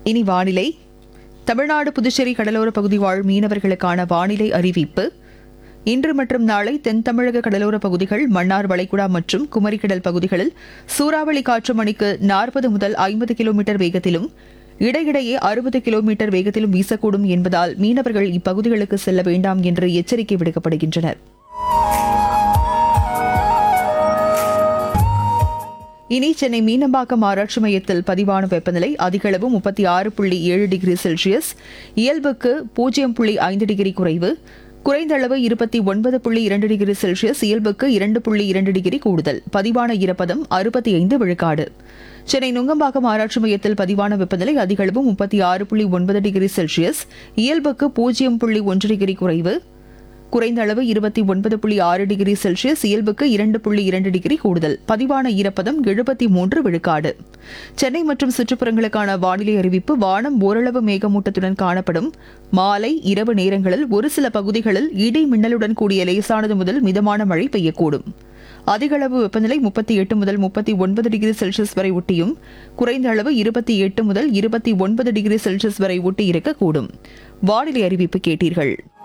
இனி வானிலை தமிழ்நாடு புதுச்சேரி கடலோர பகுதி வாழ் மீனவர்களுக்கான வானிலை அறிவிப்பு இன்று மற்றும் நாளை தென் தமிழக கடலோர பகுதிகள் மன்னார் வளைகுடா மற்றும் குமரிக்கடல் பகுதிகளில் சூறாவளி காற்று மணிக்கு நாற்பது முதல் ஐம்பது கிலோமீட்டர் வேகத்திலும் இடையிடையே அறுபது கிலோமீட்டர் வேகத்திலும் வீசக்கூடும் என்பதால் மீனவர்கள் இப்பகுதிகளுக்கு செல்ல வேண்டாம் என்று எச்சரிக்கை விடுக்கப்படுகின்றனர் இனி சென்னை மீனம்பாக்கம் ஆராய்ச்சி மையத்தில் பதிவான வெப்பநிலை அதிகளவு முப்பத்தி ஆறு புள்ளி ஏழு டிகிரி செல்சியஸ் இயல்புக்கு பூஜ்ஜியம் புள்ளி ஐந்து டிகிரி குறைவு குறைந்த அளவு இருபத்தி ஒன்பது புள்ளி இரண்டு டிகிரி செல்சியஸ் இயல்புக்கு இரண்டு புள்ளி இரண்டு டிகிரி கூடுதல் பதிவான ஈரப்பதம் அறுபத்தி ஐந்து விழுக்காடு சென்னை நுங்கம்பாக்கம் ஆராய்ச்சி மையத்தில் பதிவான வெப்பநிலை அதிகளவு முப்பத்தி ஆறு புள்ளி ஒன்பது டிகிரி செல்சியஸ் இயல்புக்கு பூஜ்ஜியம் புள்ளி ஒன்று டிகிரி குறைவு குறைந்த அளவு இருபத்தி ஒன்பது புள்ளி ஆறு டிகிரி செல்சியஸ் இயல்புக்கு இரண்டு புள்ளி இரண்டு டிகிரி கூடுதல் பதிவான ஈரப்பதம் எழுபத்தி மூன்று விழுக்காடு சென்னை மற்றும் சுற்றுப்புறங்களுக்கான வானிலை அறிவிப்பு வானம் ஓரளவு மேகமூட்டத்துடன் காணப்படும் மாலை இரவு நேரங்களில் ஒரு சில பகுதிகளில் இடி மின்னலுடன் கூடிய லேசானது முதல் மிதமான மழை பெய்யக்கூடும் அதிகளவு வெப்பநிலை முப்பத்தி எட்டு முதல் முப்பத்தி ஒன்பது டிகிரி செல்சியஸ் வரை ஒட்டியும் குறைந்த அளவு இருபத்தி எட்டு முதல் இருபத்தி ஒன்பது டிகிரி செல்சியஸ் வரை ஒட்டி இருக்கக்கூடும் வானிலை அறிவிப்பு கேட்டீர்கள்